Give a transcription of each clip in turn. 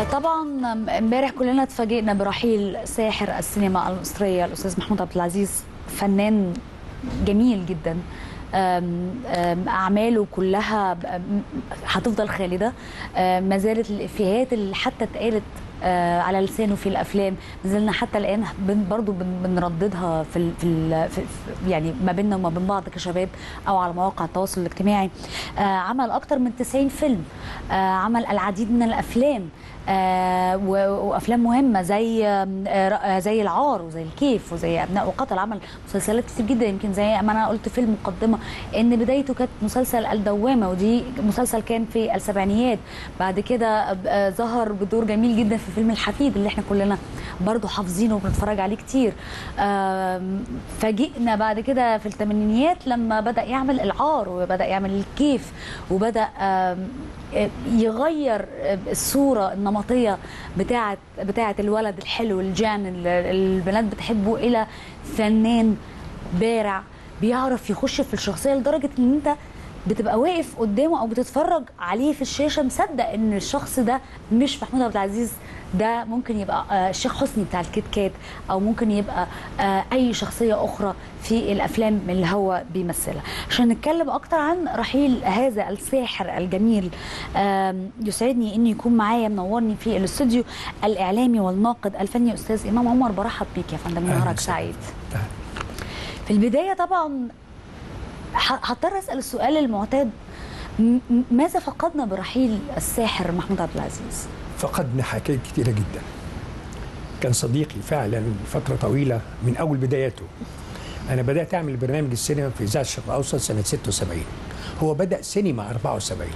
طبعا امبارح كلنا اتفاجئنا برحيل ساحر السينما المصريه الاستاذ محمود عبد العزيز فنان جميل جدا أم- أم اعماله كلها ب- م- هتفضل خالده أم، ما زالت الافيهات اللي حتى اتقالت آه، على لسانه في الافلام نزلنا حتى الان بن برضو بن- بنرددها في ال في, ال في في- يعني ما بيننا وما بين بعض كشباب او على مواقع التواصل الاجتماعي آه، عمل اكتر من 90 فيلم آه، عمل العديد من الافلام آه، و- وافلام مهمه زي آم، آه، ر- آه، زي العار وزي الكيف وزي ابناء وقتل عمل مسلسلات كتير جدا يمكن زي ما انا قلت في المقدمه ان بدايته كانت مسلسل الدوامه ودي مسلسل كان في السبعينيات بعد كده آه، ظهر بدور جميل جدا في فيلم الحفيد اللي احنا كلنا برضو حافظينه وبنتفرج عليه كتير آم، فاجئنا بعد كده في الثمانينيات لما بدا يعمل العار وبدا يعمل الكيف وبدا آم، يغير الصوره النمطيه بتاعه بتاعه الولد الحلو الجان اللي البنات بتحبه الى فنان بارع بيعرف يخش في الشخصيه لدرجه ان انت بتبقى واقف قدامه او بتتفرج عليه في الشاشه مصدق ان الشخص ده مش محمود عبد العزيز ده ممكن يبقى آه، الشيخ حسني بتاع الكيت كات او ممكن يبقى آه، اي شخصيه اخرى في الافلام اللي هو بيمثلها عشان نتكلم اكتر عن رحيل هذا الساحر الجميل آم، يسعدني اني يكون معايا منورني في الاستوديو الاعلامي والناقد الفني استاذ امام عمر برحب بيك يا فندم أهلاً نهارك وسهلاً. سعيد في البدايه طبعا ه- هضطر اسال السؤال المعتاد م- م- ماذا فقدنا برحيل الساحر محمود عبد العزيز فقدنا حاجات كتيرة جدا كان صديقي فعلا فترة طويلة من أول بداياته أنا بدأت أعمل برنامج السينما في إذاعة الشرق الأوسط سنة 76 هو بدأ سينما 74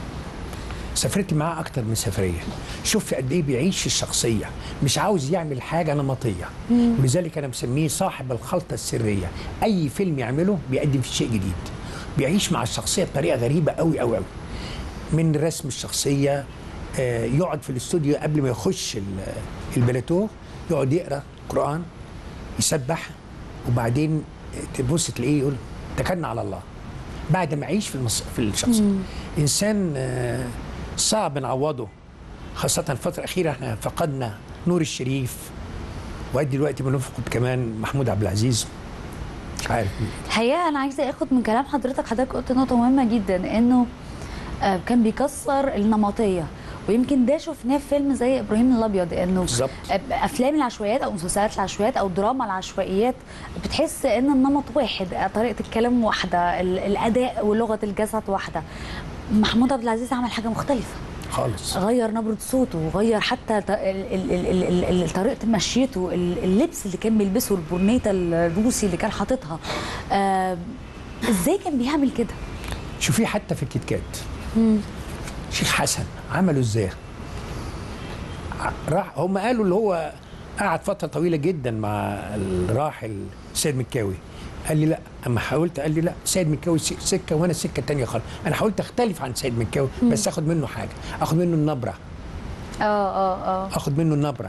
سافرت معاه أكتر من سفرية شوف قد إيه بيعيش الشخصية مش عاوز يعمل حاجة نمطية ولذلك أنا مسميه صاحب الخلطة السرية أي فيلم يعمله بيقدم فيه شيء جديد بيعيش مع الشخصية بطريقة غريبة أوي أوي أوي من رسم الشخصيه آه، يقعد في الاستوديو قبل ما يخش ال- البلاتو يقعد يقرا قران يسبح وبعدين تبص تلاقيه يقول اتكلنا على الله بعد ما يعيش في المص... في الشخص انسان آه، صعب نعوضه خاصه الفتره الاخيره احنا فقدنا نور الشريف وادي دلوقتي بنفقد كمان محمود عبد العزيز مش عارف مين. الحقيقه انا عايزه اخد من كلام حضرتك حضرتك قلت نقطه مهمه جدا انه آه، كان بيكسر النمطيه ويمكن ده شفناه في فيلم زي ابراهيم الابيض انه بالظبط. آه، افلام العشوائيات او مسلسلات العشوائيات او دراما العشوائيات بتحس ان النمط واحد آه، طريقه الكلام واحده ال- الاداء ولغه الجسد واحده محمود عبد العزيز عمل حاجه مختلفه خالص غير نبرة صوته غير حتى ط- ال- ال- ال- ال- ال- طريقة مشيته ال- اللبس اللي كان بيلبسه البورنيتا الروسي اللي كان حاططها آه، ازاي كان بيعمل كده شوفيه حتى في الكيت كات شيخ حسن عملوا ازاي ع- راح هم قالوا اللي هو قعد فتره طويله جدا مع الراحل سيد مكاوي قال لي لا اما حاولت قال لي لا سيد مكاوي س- سكه وانا سكه تانية خالص انا حاولت اختلف عن سيد مكاوي بس اخد منه حاجه اخد منه النبره اه اه اه اخد منه النبره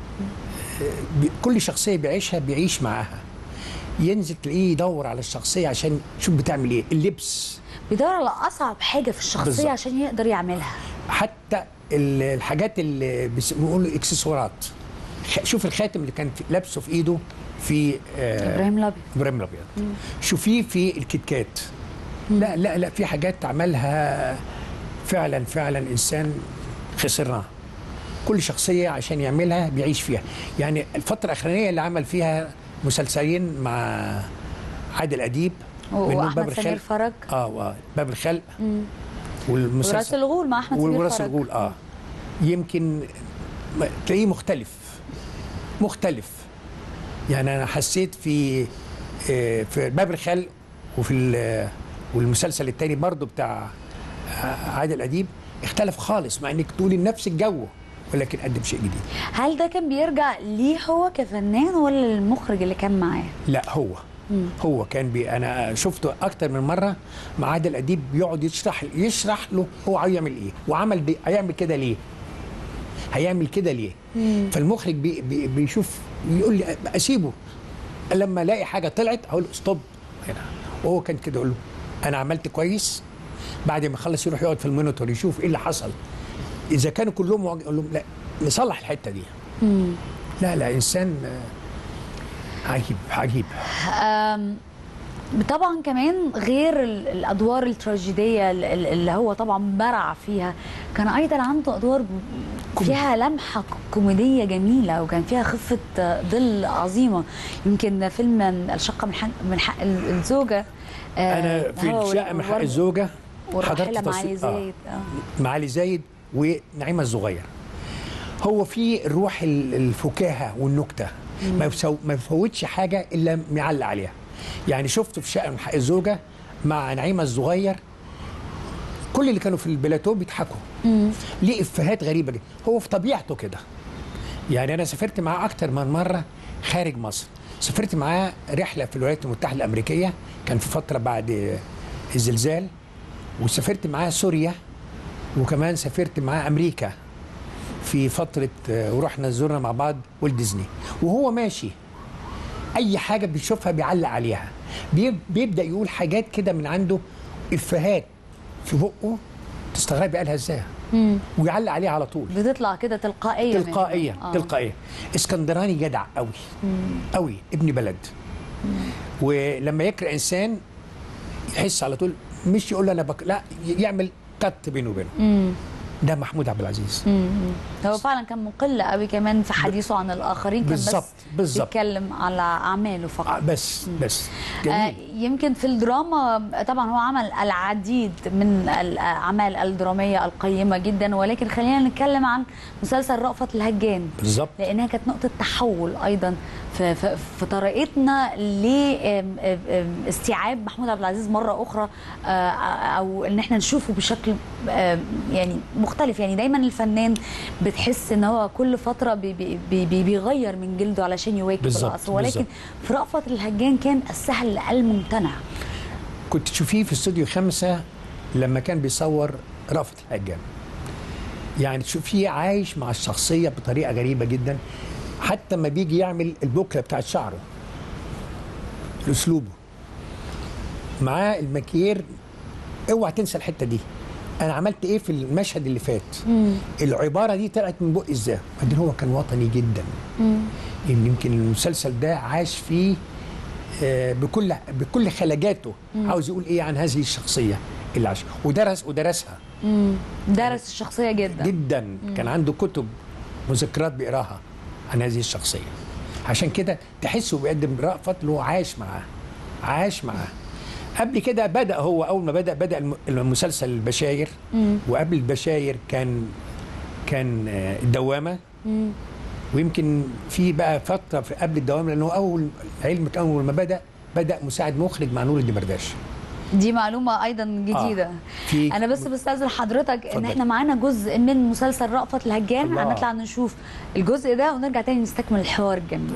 بي- كل شخصيه بيعيشها بيعيش معاها ينزل تلاقيه يدور على الشخصيه عشان شوف بتعمل ايه اللبس بيدور على اصعب حاجة في الشخصية بالظبط. عشان يقدر يعملها حتى ال- الحاجات اللي بيس- بيقولوا اكسسوارات خ- شوف الخاتم اللي كان في- لابسه في ايده في آه، ابراهيم الابيض ابراهيم الابيض شوفيه في الكيت كات لا لا لا في حاجات عملها فعلا فعلا انسان خسرناه كل شخصيه عشان يعملها بيعيش فيها يعني الفتره الاخرانيه اللي عمل فيها مسلسلين مع عادل اديب منهم واحمد سمير فرج اه آه، باب الخلق وراس والمسلسل الغول مع احمد سمير وراس فرج الغول اه يمكن ما- تلاقيه مختلف مختلف يعني انا حسيت في آه، في باب الخلق وفي ال- والمسلسل التاني برضو بتاع آه، عادل اديب اختلف خالص مع انك تقولي نفس الجو ولكن قدم شيء جديد هل ده كان بيرجع ليه هو كفنان ولا للمخرج اللي كان معاه لا هو هو كان بي انا شفته اكتر من مره مع عادل اديب بيقعد يشرح يشرح له هو عايز يعمل ايه وعمل دي هيعمل كده ليه هيعمل كده ليه فالمخرج بي بي بيشوف يقول لي اسيبه لما الاقي حاجه طلعت اقول له ستوب هنا وهو كان كده يقول له انا عملت كويس بعد ما يخلص يروح يقعد في المونيتور يشوف ايه اللي حصل اذا كانوا كلهم معج- اقول لهم لا نصلح الحته دي مم. لا لا انسان آه، عجيب عجيب أم، طبعا كمان غير ال- الادوار التراجيديه ال- ال- اللي هو طبعا برع فيها كان ايضا عنده ادوار فيها لمحه كوميديه جميله وكان فيها خفه ظل عظيمه يمكن فيلم الشقه من حق من حق ال- الزوجه آه، انا في هو الشقه من حق والورد- الزوجه والراحله حضرت مع علي تصوير- آه. زايد آه. معالي زايد ونعيمه الصغير هو في روح ال- الفكاهه والنكته ما يفسو- ما يفوتش حاجه الا معلق عليها يعني شفته في شقه من حق الزوجه مع نعيمه الصغير كل اللي كانوا في البلاتو بيضحكوا ليه افيهات غريبه جدا هو في طبيعته كده يعني انا سافرت معاه اكتر من مره خارج مصر سافرت معاه رحله في الولايات المتحده الامريكيه كان في فتره بعد الزلزال وسافرت معاه سوريا وكمان سافرت معاه امريكا في فتره آه، ورحنا زرنا مع بعض والت ديزني وهو ماشي اي حاجه بيشوفها بيعلق عليها بي- بيبدا يقول حاجات كده من عنده افيهات في بقه تستغربي قالها ازاي ويعلق عليها على طول بتطلع كده تلقائيه منه. تلقائيا آه. تلقائيا اسكندراني جدع قوي قوي ابن بلد ولما يقرا انسان يحس على طول مش يقول له انا بك... لا يعمل كت بينه وبينه مم. ده محمود عبد العزيز هو فعلا كان مقل قوي كمان في حديثه عن الاخرين كان بالظبط، بس بالظبط. بيتكلم على اعماله فقط آه، بس بس آه، جميل يمكن في الدراما طبعا هو عمل العديد من الاعمال الدراميه القيمه جدا ولكن خلينا نتكلم عن مسلسل رأفت الهجان بالظبط لانها كانت نقطه تحول ايضا في, في, في طريقتنا لاستيعاب محمود عبد العزيز مره اخرى آه، او ان احنا نشوفه بشكل آه، يعني مختلف يعني دايما الفنان بتحس ان هو كل فتره بي بي بي بي- بيغير من جلده علشان يواكب بالظبط، العصر ولكن بالظبط. في رأفت الهجان كان السهل الممتنع كنت تشوفيه في استوديو خمسة لما كان بيصور رأفت الهجان يعني تشوفيه عايش مع الشخصية بطريقة غريبة جدا حتى ما بيجي يعمل البوكلة بتاعت شعره أسلوبه معاه المكيير اوعى تنسى الحتة دي انا عملت ايه في المشهد اللي فات العبارة دي طلعت من بقي ازاي بعدين هو كان وطني جدا يعني يمكن المسلسل ده عاش فيه آه، بكل بكل خلاجاته عاوز يقول ايه عن هذه الشخصيه اللي عاش ودرس ودرسها درس الشخصيه جدا جدا كان عنده كتب مذكرات بيقراها عن هذه الشخصيه عشان كده تحسه بيقدم رأفت اللي هو عاش معاه عاش معاه قبل كده بدا هو اول ما بدا بدا الم- المسلسل البشاير وقبل البشاير كان كان آه، الدوامه ويمكن في بقى فتره في قبل الدوامه لانه اول علمك اول ما بدا بدا مساعد مخرج مع نور الدمرداش دي معلومه ايضا جديده آه. في- انا بس بستاذن حضرتك ان اتفضل. احنا معانا جزء من مسلسل رأفت الهجان الله. هنطلع نشوف الجزء ده ونرجع تاني نستكمل الحوار الجميل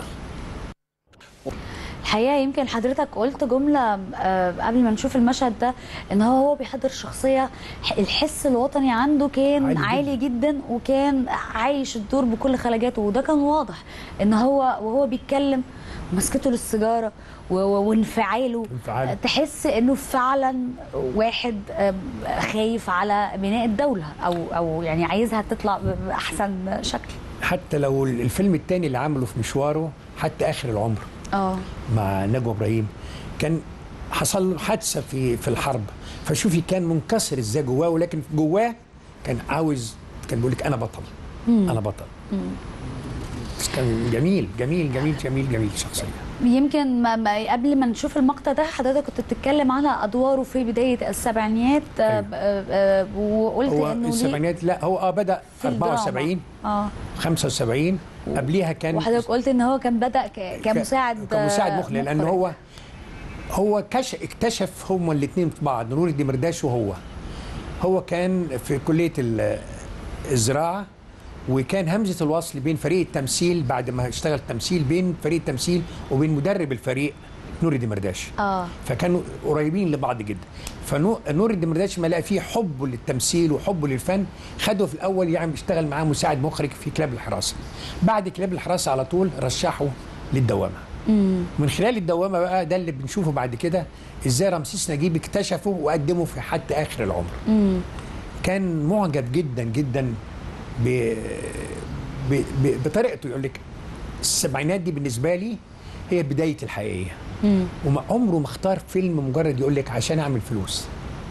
الحقيقه يمكن حضرتك قلت جمله آه، قبل ما نشوف المشهد ده ان هو هو بيحضر شخصيه ح- الحس الوطني عنده كان عالي عالي, جداً. جدا وكان عايش الدور بكل خلاجاته وده كان واضح ان هو وهو بيتكلم مسكته للسيجاره و- و- وانفعاله انفعاله. تحس انه فعلا واحد آم، خايف على بناء الدوله او او يعني عايزها تطلع ب- باحسن شكل حتى لو الفيلم الثاني اللي عمله في مشواره حتى اخر العمر اه مع نجوى ابراهيم كان حصل له حادثه في في الحرب فشوفي كان منكسر ازاي جواه ولكن جواه كان عاوز كان بيقول لك انا بطل انا بطل بس كان جميل جميل جميل جميل جميل شخصيه يمكن ما ما قبل ما نشوف المقطع ده حضرتك كنت بتتكلم على ادواره في بدايه السبعينيات آه، أيوة. آه، آه، وقلت هو انه ليه السبعينات لا هو اه بدا في الدراما. 74 اه 75 قبليها كان وحضرتك قلت ان هو كان بدا ك- كمساعد كمساعد آه، مخرج لان مخرج. هو هو كش اكتشف هما الاثنين في بعض نور الدمرداش وهو هو كان في كليه ال- الزراعه وكان همزه الوصل بين فريق التمثيل بعد ما اشتغل تمثيل بين فريق التمثيل وبين مدرب الفريق نور الدمرداش اه فكانوا قريبين لبعض جدا فنور الدمرداش ما لقى فيه حبه للتمثيل وحبه للفن خده في الاول يعني اشتغل معاه مساعد مخرج في كلاب الحراسه بعد كلاب الحراسه على طول رشحه للدوامه من خلال الدوامه بقى ده اللي بنشوفه بعد كده ازاي رمسيس نجيب اكتشفه وقدمه في حتى اخر العمر كان معجب جدا جدا ب... ب... ب... بطريقته يقول لك السبعينات دي بالنسبه لي هي بدايه الحقيقيه وما عمره ما اختار فيلم مجرد يقول لك عشان اعمل فلوس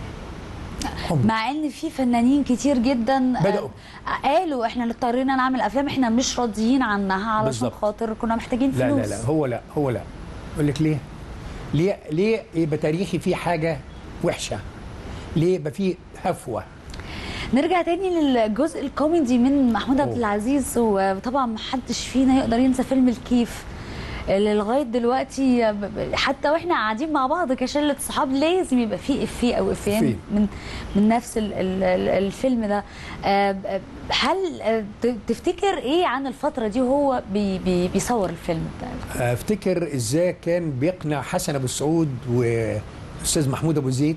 عمره. مع ان في فنانين كتير جدا آه، بدأوا. قالوا احنا اللي اضطرينا نعمل افلام احنا مش راضيين عنها علشان بالظبط. خاطر كنا محتاجين لا فلوس لا لا هو لا هو لا يقول لك ليه؟ ليه ليه يبقى تاريخي فيه حاجه وحشه؟ ليه يبقى فيه هفوه؟ نرجع تاني للجزء الكوميدي من محمود عبد أوه. العزيز وطبعا محدش فينا يقدر ينسى فيلم الكيف اللي لغايه دلوقتي ب- ب- حتى واحنا قاعدين مع بعض كشله صحاب لازم يبقى فيه افيه او افيهين إفيه. من من نفس ال ال ال الفيلم ده آه، ب- هل آه، ت- تفتكر ايه عن الفتره دي وهو بي بي بيصور الفيلم ده افتكر ازاي كان بيقنع حسن ابو السعود واستاذ محمود ابو زيد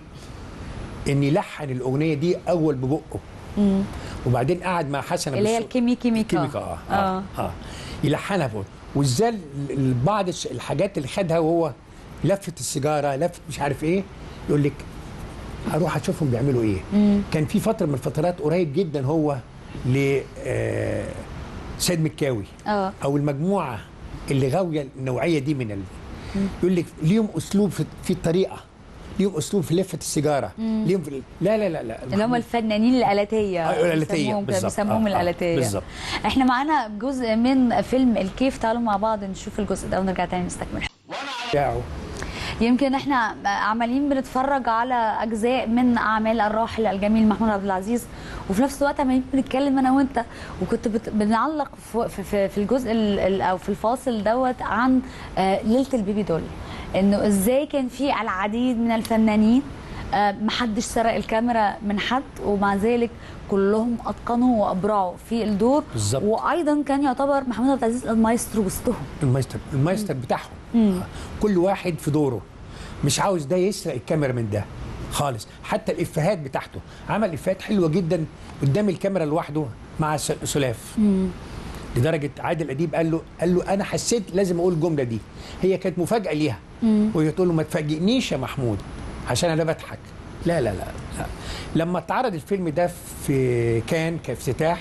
ان يلحن الاغنيه دي اول ببقه وبعدين قعد مع حسن ابو اللي هي السعود الكيمي كيميكا كيميكا اه اه, آه. يلحنها فوق وازاي ال- ال- بعض الش- الحاجات اللي خدها وهو لفه السيجاره لفه مش عارف ايه يقول لك اروح اشوفهم بيعملوا ايه كان في فتره من الفترات قريب جدا هو ل آه، سيد مكاوي اه او المجموعه اللي غاويه النوعيه دي من ال... يقول لك ليهم اسلوب في, في الطريقه ليهم اسلوب في لفه السيجاره ليهم في... لا لا لا لا اللي هم الفنانين الآلاتية آه، الآلاتية، بيسموهم كده، بالظبط. بيسموهم آه، آه، الآلاتية بالظبط. احنا معانا جزء من فيلم الكيف تعالوا مع بعض نشوف الجزء ده ونرجع تاني نستكمل بتاعه يمكن احنا عمالين بنتفرج على اجزاء من اعمال الراحل الجميل محمود عبد العزيز وفي نفس الوقت عمالين بنتكلم انا وانت وكنت بت... بنعلق في, في, في الجزء ال... ال- او في الفاصل دوت عن آه، ليله البيبي دول انه ازاي كان في العديد من الفنانين آه، محدش سرق الكاميرا من حد ومع ذلك كلهم اتقنوا وابرعوا في الدور بالظبط. وايضا كان يعتبر محمود عبد العزيز المايسترو وسطهم المايستر المايستر بتاعهم كل واحد في دوره مش عاوز ده يسرق الكاميرا من ده خالص حتى الافيهات بتاعته عمل افيهات حلوه جدا قدام الكاميرا لوحده مع س- سلاف لدرجه عادل اديب قال له قال له انا حسيت لازم اقول الجمله دي هي كانت مفاجاه ليها وهي تقول له ما تفاجئنيش يا محمود عشان انا بضحك لا لا لا, لا. لما اتعرض الفيلم ده في كان كافتتاح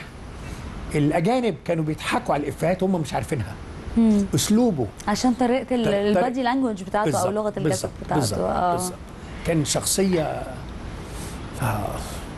الاجانب كانوا بيضحكوا على الافيهات هم مش عارفينها اسلوبه عشان طريقه ال- طريقة- البادي لانجوج بتاعته او بالظبط، لغه الجسد بالظبط، بتاعته بالظبط اه بالظبط كان شخصيه آه.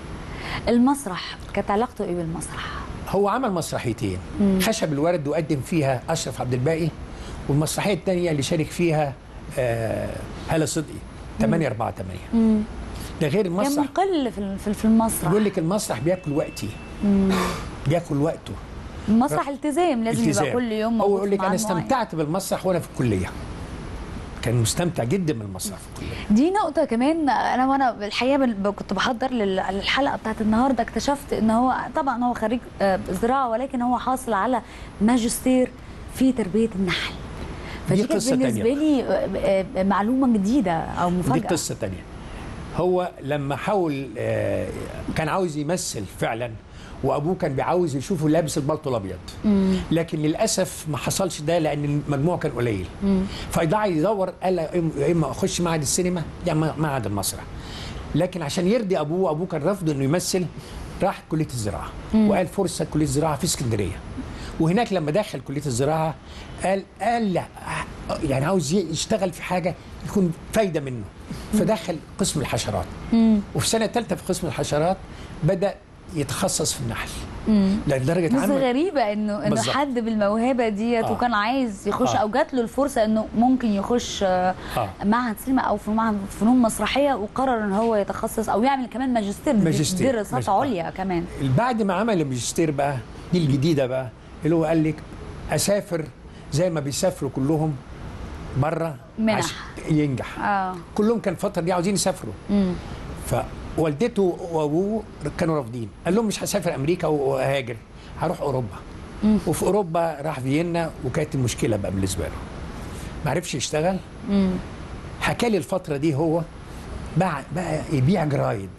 المسرح كانت علاقته ايه بالمسرح؟ هو عمل مسرحيتين خشب الورد وقدم فيها اشرف عبد الباقي والمسرحيه الثانيه اللي شارك فيها آه هلا صدقي 8 4 8 ده غير كان المسرح مقل في ال- في في المسرح بيقول لك المسرح بياكل وقتي بياكل وقته المسرح التزام لازم التزام. يبقى كل يوم هو موجود يقول في لك انا ميعاد معين. استمتعت بالمسرح وانا في الكليه كان مستمتع جدا بالمسرح في الكليه دي نقطة كمان أنا وأنا الحقيقة بال- كنت بحضر لل- للحلقة بتاعت النهاردة اكتشفت إن هو طبعا هو خريج آه، زراعة ولكن هو حاصل على ماجستير في تربية النحل فدي دي كانت قصة بالنسبة تانية. لي آه، آه، معلومة جديدة أو دي مفاجأة قصه تانية هو لما حاول آه، كان عاوز يمثل فعلا وابوه كان بيعاوز يشوفه لابس البلطو الابيض لكن للاسف ما حصلش ده لان المجموع كان قليل فضاع يدور قال يا إما- يا اما اخش معهد السينما يا اما معهد المسرح لكن عشان يرضي ابوه ابوه كان رافض انه يمثل راح كليه الزراعه وقال فرصه كليه الزراعه في اسكندريه وهناك لما دخل كليه الزراعه قال قال لا يعني عاوز يشتغل في حاجه يكون فايده منه فدخل قسم الحشرات وفي سنه ثالثه في قسم الحشرات بدا يتخصص في النحل لدرجه بس عمل غريبة انه انه بالظبط. حد بالموهبة ديت آه. وكان عايز يخش آه. او جات له الفرصة انه ممكن يخش آه، آه. معهد سينما او في معهد فنون مسرحية وقرر ان هو يتخصص او يعمل كمان ماجستير دي ماجستير. دراسات ماجستير. آه. عليا كمان بعد ما عمل الماجستير بقى دي الجديده بقى اللي هو قال لك اسافر زي ما بيسافروا كلهم بره منح. عشان ينجح اه كلهم كان الفتره دي عاوزين يسافروا فوالدته وابوه كانوا رافضين قال لهم مش هسافر امريكا وهاجر هروح اوروبا وفي اوروبا راح فيينا وكانت المشكله بقى بالنسبه له ما عرفش يشتغل حكى لي الفتره دي هو بقى بقى يبيع جرايد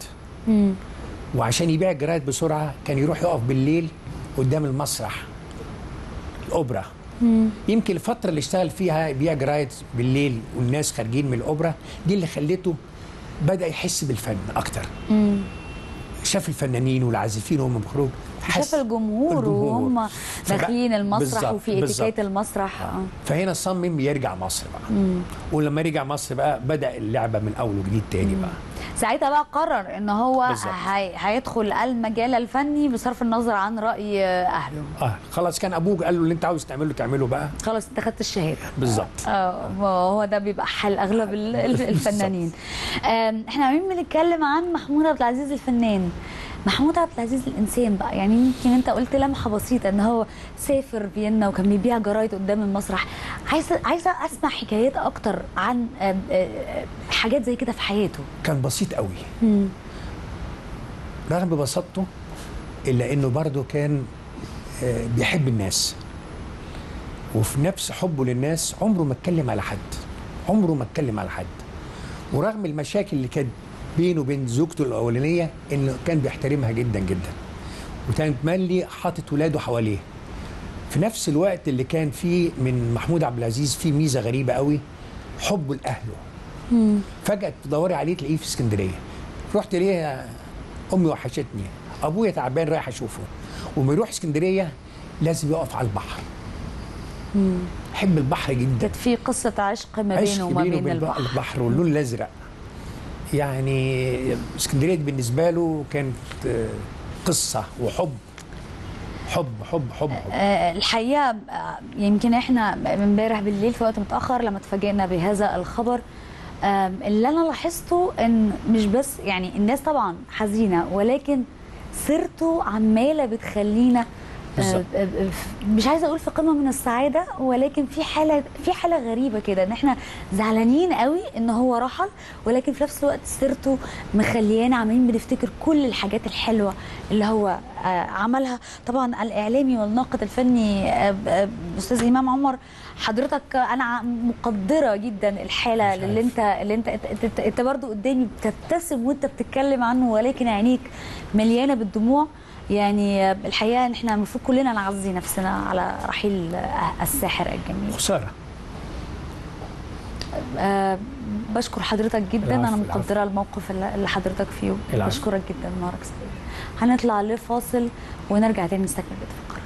وعشان يبيع الجرايد بسرعه كان يروح يقف بالليل قدام المسرح الاوبرا يمكن الفتره اللي اشتغل فيها يبيع جرايد بالليل والناس خارجين من الاوبرا دي اللي خلته بدا يحس بالفن اكتر شاف الفنانين والعازفين وهم بيخرجوا شاف حس- الجمهور وهم فبقى- داخلين المسرح بالظبط- وفي بالظبط. اتيكيت المسرح آه. فهنا صمم يرجع مصر بقى ولما رجع مصر بقى بدا اللعبه من اول وجديد تاني بقى ساعتها بقى قرر ان هو بالظبط. هي... هيدخل المجال الفني بصرف النظر عن راي اهله اه خلاص كان ابوه قال له اللي انت عاوز تعمله تعمله بقى خلاص انت خدت الشهاده بالظبط اه هو ده بيبقى حل اغلب ال- ال- الفنانين آم، احنا عمالين بنتكلم عن محمود عبد العزيز الفنان محمود عبد العزيز الانسان بقى يعني يمكن انت قلت لمحه بسيطه ان هو سافر فيينا وكان بيبيع جرايد قدام المسرح عايزه عايزه اسمع حكايات اكتر عن آم، آه، آه، حاجات زي كده في حياته كان بسيط قوي رغم بساطته الا انه برضه كان آه، بيحب الناس وفي نفس حبه للناس عمره ما اتكلم على حد عمره ما اتكلم على حد ورغم المشاكل اللي كانت بينه وبين زوجته الاولانيه انه كان بيحترمها جدا جدا وكان مالي حاطط ولاده حواليه في نفس الوقت اللي كان فيه من محمود عبد العزيز فيه ميزه غريبه قوي حبه لاهله فجاه تدوري عليه تلاقيه في اسكندريه رحت ليه يا امي وحشتني ابويا تعبان رايح اشوفه وما يروح اسكندريه لازم يقف على البحر حب البحر جدا كانت في قصه عشق ما عشق بينه وما بينه بين وبين البحر البحر واللون الازرق يعني اسكندريه دي بالنسبه له كانت آه، قصه وحب حب حب حب, حب. آه، الحقيقه آه، يمكن احنا امبارح بالليل في وقت متاخر لما اتفاجئنا بهذا الخبر آم، اللي انا لاحظته ان مش بس يعني الناس طبعا حزينه ولكن سيرته عماله بتخلينا آه، بالظبط. آه، آه، مش عايزه اقول في قمه من السعاده ولكن في حاله في حاله غريبه كده ان احنا زعلانين قوي ان هو رحل ولكن في نفس الوقت سيرته مخليانا عمالين بنفتكر كل الحاجات الحلوه اللي هو آه، عملها طبعا الاعلامي والناقد الفني آه، آه، استاذ امام عمر حضرتك انا ع- مقدره جدا الحاله مش عارف. اللي انت اللي انت انت, انت, انت برضو قدامي بتبتسم وانت بتتكلم عنه ولكن عينيك مليانه بالدموع يعني الحقيقه ان احنا المفروض كلنا نعزي نفسنا على رحيل الساحر الجميل خساره أه بشكر حضرتك جدا العفو، انا العفو. مقدره الموقف اللي اللي حضرتك فيه العفو. بشكرك جدا نهارك سعيد هنطلع لفاصل ونرجع تاني نستكمل بيت الفقره